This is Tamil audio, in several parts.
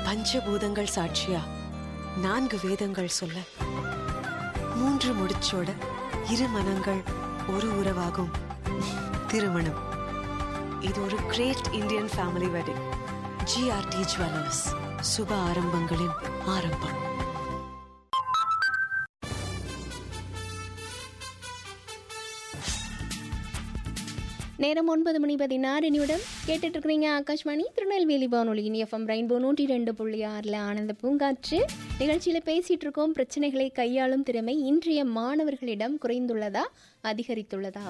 பஞ்சபூதங்கள் சாட்சியா நான்கு வேதங்கள் சொல்ல மூன்று முடிச்சோட இரு மனங்கள் ஒரு உறவாகும் திருமணம் இது ஒரு great Indian family wedding GRT jewellers சுப ஆரம்பங்களின் ஆரம்பம் நேரம் ஒன்பது மணி பதினாறு நிமிடம் கேட்டுட்டு இருக்கிறீங்க ஆகாஷ்வாணி திருநெல்வேலி வானொலியின் எஃப்எம் ரெயின்போ நூற்றி ரெண்டு புள்ளி ஆறில் ஆனந்த பூங்காற்று நிகழ்ச்சியில் பேசிட்டு இருக்கோம் பிரச்சனைகளை கையாளும் திறமை இன்றைய மாணவர்களிடம் குறைந்துள்ளதா அதிகரித்துள்ளதா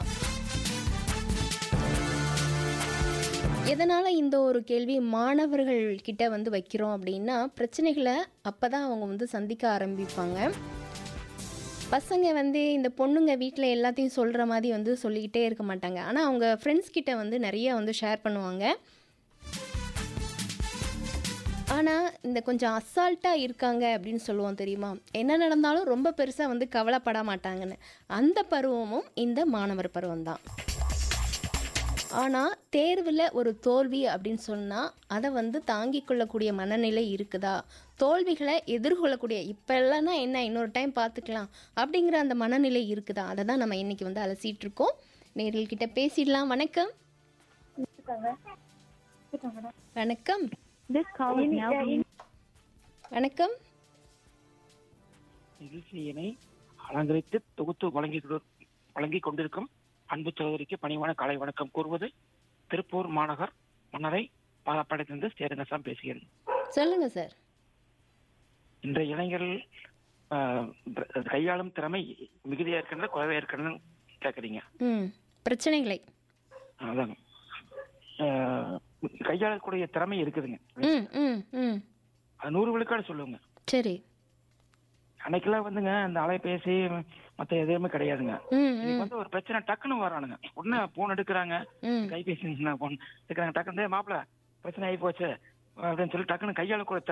எதனால் இந்த ஒரு கேள்வி மாணவர்கள் கிட்ட வந்து வைக்கிறோம் அப்படின்னா பிரச்சனைகளை அப்போ தான் அவங்க வந்து சந்திக்க ஆரம்பிப்பாங்க பசங்க வந்து இந்த பொண்ணுங்க வீட்டில் எல்லாத்தையும் சொல்கிற மாதிரி வந்து சொல்லிக்கிட்டே இருக்க மாட்டாங்க ஆனால் அவங்க ஃப்ரெண்ட்ஸ் கிட்ட வந்து நிறைய வந்து ஷேர் பண்ணுவாங்க ஆனால் இந்த கொஞ்சம் அசால்ட்டாக இருக்காங்க அப்படின்னு சொல்லுவோம் தெரியுமா என்ன நடந்தாலும் ரொம்ப பெருசாக வந்து கவலைப்பட மாட்டாங்கன்னு அந்த பருவமும் இந்த மாணவர் பருவம் தான் ஆனால் தேர்வில் ஒரு தோல்வி அப்படின்னு சொன்னால் அதை வந்து தாங்கிக் கொள்ளக்கூடிய மனநிலை இருக்குதா தோல்விகளை எதிர்கொள்ளக்கூடிய இப்போ இல்லைன்னா என்ன இன்னொரு டைம் பார்த்துக்கலாம் அப்படிங்கிற அந்த மனநிலை இருக்குதா அதை தான் நம்ம இன்னைக்கு வந்து அலசிட்டு இருக்கோம் நேரில் கிட்ட பேசிடலாம் வணக்கம் வணக்கம் This call is now being வணக்கம் நிகழ்ச்சியினை அலங்கரித்து தொகுத்து வழங்கி வழங்கிக் கொண்டிருக்கும் அன்பு சகோதரிக்கு பணிவான காலை வணக்கம் கூறுவது திருப்பூர் மாநகர் மன்னரை பாலப்பாளையத்திலிருந்து சேரங்கசாம் பேசுகிறேன் சொல்லுங்க சார் இன்றைய இளைஞர்கள் ஆஹ், கையாளும் திறமை மிகுதியா இருக்கிறது குறைவா இருக்கிறதுன்னு கேட்குறீங்க ம் பிரச்சனைகளை அதாங்க ஆஹ், கையாளக்கூடிய திறமை இருக்குதுங்க ம் ம் ம் அது நூறு விழுக்காடு சொல்லுங்க சரி அன்னைக்கெல்லாம் வந்துங்க அந்த அலைபேசி மத்த எதுவுமே கிடையாதுங்க ம் இன்னைக்கு ம் வந்து ஒரு பிரச்சனை டக்குன்னு வரானுங்க உடனே போன் எடுக்கிறாங்க ம் கைபேசி போன் எடுக்கிறாங்க டக்குன்னு மாப்பிள பிரச்சனை ஆகி போச்சு அப்படின்னு சொல்லி டக்குன்னு கையாள கூட